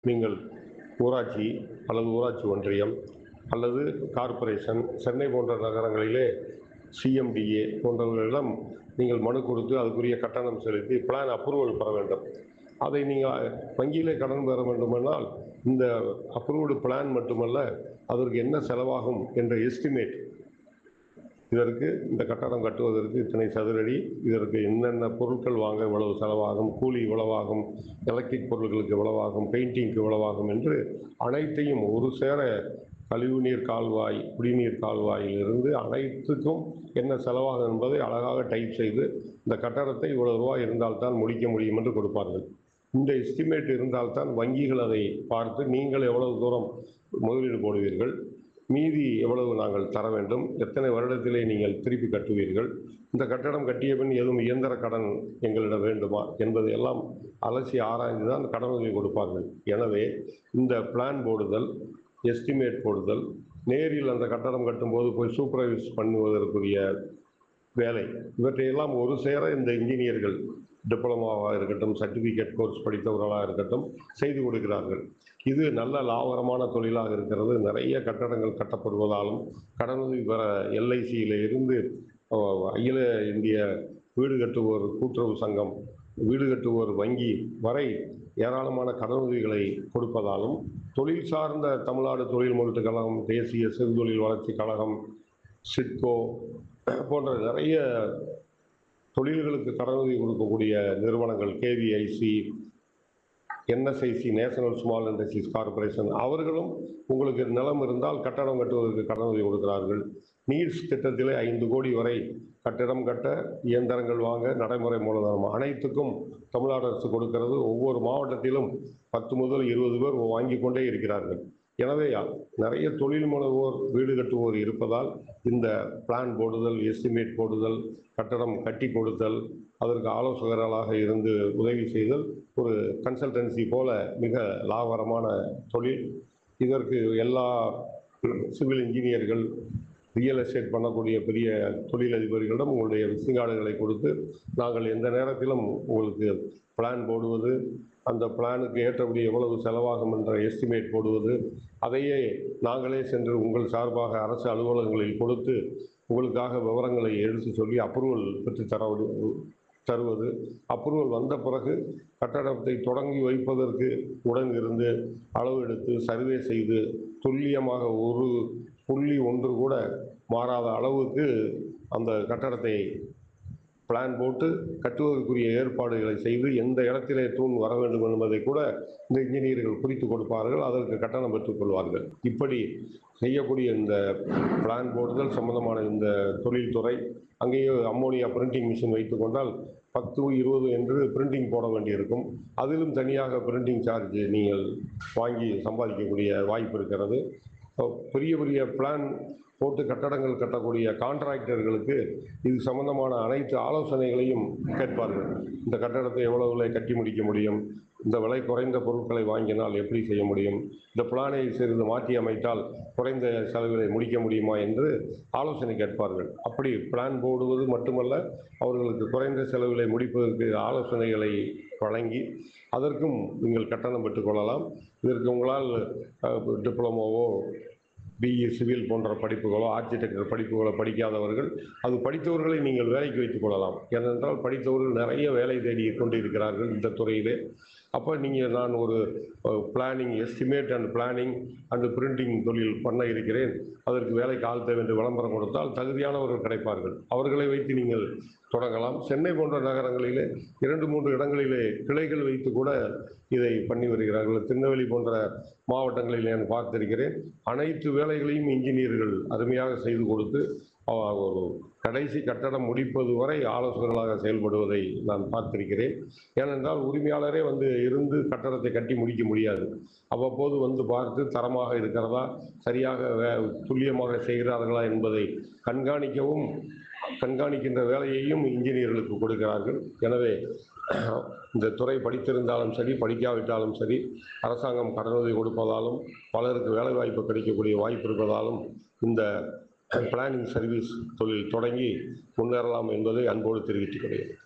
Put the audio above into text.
நீங்கள் ஊராட்சி அல்லது ஊராட்சி ஒன்றியம் அல்லது கார்ப்பரேஷன் சென்னை போன்ற நகரங்களிலே சிஎம்டிஏ போன்றவர்களிடம் நீங்கள் மனு கொடுத்து அதுக்குரிய கட்டணம் செலுத்தி பிளான் அப்ரூவல் பெற வேண்டும் அதை நீங்கள் வங்கியிலே கடன் பெற வேண்டுமானால் இந்த அப்ரூவ்டு பிளான் மட்டுமல்ல அதற்கு என்ன செலவாகும் என்ற எஸ்டிமேட் இதற்கு இந்த கட்டடம் கட்டுவதற்கு இத்தனை சதுரடி இதற்கு என்னென்ன பொருட்கள் வாங்க இவ்வளவு செலவாகும் கூலி இவ்வளவாகும் எலக்ட்ரிக் பொருட்களுக்கு இவ்வளவாகும் பெயிண்டிங்க்கு இவ்வளவாகும் என்று அனைத்தையும் ஒரு சேர கழிவுநீர் கால்வாய் குடிநீர் கால்வாயிலிருந்து அனைத்துக்கும் என்ன செலவாகும் என்பதை அழகாக டைப் செய்து இந்த கட்டடத்தை இவ்வளவு ரூபாய் இருந்தால்தான் முடிக்க முடியும் என்று கொடுப்பார்கள் இந்த எஸ்டிமேட் இருந்தால்தான் வங்கிகள் அதை பார்த்து நீங்கள் எவ்வளவு தூரம் முதலீடு போடுவீர்கள் மீதி எவ்வளவு நாங்கள் தர வேண்டும் எத்தனை வருடத்திலே நீங்கள் திருப்பி கட்டுவீர்கள் இந்த கட்டடம் கட்டிய பின் எதுவும் இயந்திர கடன் எங்களிடம் வேண்டுமா என்பதை எல்லாம் அலசி ஆராய்ந்து தான் கடனுதவி கொடுப்பார்கள் எனவே இந்த பிளான் போடுதல் எஸ்டிமேட் போடுதல் நேரில் அந்த கட்டடம் கட்டும்போது போய் சூப்பர்வைஸ் பண்ணுவதற்குரிய வேலை இவற்றையெல்லாம் ஒரு சேர இந்த இன்ஜினியர்கள் டிப்ளமாவாக இருக்கட்டும் சர்டிஃபிகேட் கோர்ஸ் படித்தவர்களாக இருக்கட்டும் செய்து கொடுக்கிறார்கள் இது நல்ல லாபகரமான தொழிலாக இருக்கிறது நிறைய கட்டடங்கள் கட்டப்படுவதாலும் கடனுதவி பெற எல்ஐசியில் இருந்து அஹ், அகில இந்திய வீடு கட்டுவோர் கூட்டுறவு சங்கம் வீடு கட்டுவோர் வங்கி வரை ஏராளமான கடனுதவிகளை கொடுப்பதாலும் தொழில் சார்ந்த தமிழ்நாடு தொழில் முன்னேற்ற கழகம் தேசிய சிறுதொழில் வளர்ச்சி கழகம் சிட்கோ போன்ற நிறைய தொழில்களுக்கு கடனுதவி கொடுக்கக்கூடிய நிறுவனங்கள் KVIC NSIC national small industries corporation அவர்களும் உங்களுக்கு நிலம் இருந்தால் கட்டடம் கட்டுவதற்கு கடனுதவி கொடுக்கிறார்கள் நீட்ஸ் திட்டத்திலே ஐந்து கோடி வரை கட்டிடம் கட்ட இயந்திரங்கள் வாங்க நடைமுறை மூலதனம் அனைத்துக்கும் தமிழ்நாடு அரசு கொடுக்கிறது ஒவ்வொரு மாவட்டத்திலும் பத்து முதல் இருபது பேர் வாங்கி கொண்டே இருக்கிறார்கள் எனவே நிறைய தொழில் முனைவோர் வீடு கட்டுவோர் இருப்பதால் இந்த பிளான் போடுதல் எஸ்டிமேட் போடுதல் கட்டடம் கட்டி கொடுத்தல் அதற்கு ஆலோசகர்களாக இருந்து உதவி செய்தல் ஒரு கன்சல்டன்சி போல மிக லாபகரமான தொழில் இதற்கு எல்லா சிவில் இன்ஜினியர்கள் ரியல் எஸ்டேட் பண்ணக்கூடிய பெரிய தொழிலதிபர்களிடம் உங்களுடைய விசிங் கார்டுகளை கொடுத்து நாங்கள் எந்த நேரத்திலும் உங்களுக்கு பிளான் போடுவது அந்த பிளானுக்கு ஏற்றபடி எவ்வளவு செலவாகும் என்ற எஸ்டிமேட் போடுவது அதையே நாங்களே சென்று உங்கள் சார்பாக அரசு அலுவலகங்களில் கொடுத்து உங்களுக்காக விவரங்களை எடுத்து சொல்லி அப்ரூவல் பெற்று தர தருவது அப்ரூவல் வந்த பிறகு கட்டடத்தை தொடங்கி வைப்பதற்கு உடன் இருந்து அளவு எடுத்து சர்வே செய்து துல்லியமாக ஒரு புள்ளி ஒன்று கூட மாறாத அளவுக்கு அந்த கட்டடத்தை பிளான் போட்டு கட்டுவதற்குரிய ஏற்பாடுகளை செய்து எந்த இடத்திலே தூண் வர வேண்டும் என்பதை கூட இந்த இன்ஜினியர்கள் குறித்து கொடுப்பார்கள் அதற்கு கட்டணம் பெற்றுக் கொள்வார்கள் இப்படி செய்யக்கூடிய இந்த பிளான் போடுதல் சம்பந்தமான இந்த தொழில்துறை அங்கேயே அம்மோனியா பிரிண்டிங் மிஷின் வைத்துக் கொண்டால் பத்து இருபது என்று பிரிண்டிங் போட வேண்டியிருக்கும் அதிலும் தனியாக பிரிண்டிங் சார்ஜ் நீங்கள் வாங்கி சம்பாதிக்கக்கூடிய வாய்ப்பு இருக்கிறது பெரிய பெரிய பிளான் போட்டு கட்டடங்கள் கட்டக்கூடிய கான்ட்ராக்டர்களுக்கு இது சம்பந்தமான அனைத்து ஆலோசனைகளையும் கேட்பார்கள் இந்த கட்டடத்தை எவ்வளவுல கட்டி முடிக்க முடியும் இந்த விலை குறைந்த பொருட்களை வாங்கினால் எப்படி செய்ய முடியும் இந்த பிளானை சிறிது மாற்றி அமைத்தால் குறைந்த செலவிலை முடிக்க முடியுமா என்று ஆலோசனை கேட்பார்கள் அப்படி பிளான் போடுவது மட்டுமல்ல அவர்களுக்கு குறைந்த செலவிலை முடிப்பதற்கு ஆலோசனைகளை வழங்கி அதற்கும் நீங்கள் கட்டணம் பெற்றுக்கொள்ளலாம் இதற்கு உங்களால் டிப்ளமோவோ பிஇ சிவில் போன்ற படிப்புகளோ ஆர்கிடெக்சர் படிப்புகளோ படிக்காதவர்கள் அது படித்தவர்களை நீங்கள் வேலைக்கு வைத்துக் கொள்ளலாம் ஏனென்றால் படித்தவர்கள் நிறைய வேலை தேடி கொண்டிருக்கிறார்கள் இந்த துறையிலே அப்போ நீங்கள் நான் ஒரு planning estimate and planning and printing தொழில் பண்ண இருக்கிறேன் அதற்கு வேலைக்கு ஆள் தேவை என்று விளம்பரம் கொடுத்தால் தகுதியானவர்கள் கிடைப்பார்கள் அவர்களை வைத்து நீங்கள் தொடங்கலாம் சென்னை போன்ற நகரங்களிலே இரண்டு மூன்று இடங்களிலே கிளைகள் வைத்து கூட இதை பண்ணி வருகிறார்கள் திருநெல்வேலி போன்ற மாவட்டங்களில் நான் பார்த்திருக்கிறேன் அனைத்து வேலைகளையும் இன்ஜினியர்கள் அருமையாக செய்து கொடுத்து அவ- ஒரு கடைசி கட்டடம் முடிப்பது வரை ஆலோசகர்களாக செயல்படுவதை நான் பார்த்திருக்கிறேன் ஏனென்றால் உரிமையாளரே வந்து இருந்து கட்டடத்தை கட்டி முடிக்க முடியாது அவ்வப்போது வந்து பார்த்து தரமாக இருக்கிறதா சரியாக வே- துல்லியமாக செய்கிறார்களா என்பதை கண்காணிக்கவும் கண்காணிக்கின்ற வேலையையும் இன்ஜினியர்களுக்கு கொடுக்கிறார்கள் எனவே இந்த துறை படித்திருந்தாலும் சரி படிக்காவிட்டாலும் சரி அரசாங்கம் கடனுதவி கொடுப்பதாலும் பலருக்கு வேலைவாய்ப்பு கிடைக்கக்கூடிய வாய்ப்பு இருப்பதாலும் இந்த பிளானிங் சர்வீஸ் தொழில் தொடங்கி முன்னேறலாம் என்பதை அன்போடு தெரிவித்துக் கொள்கிறேன்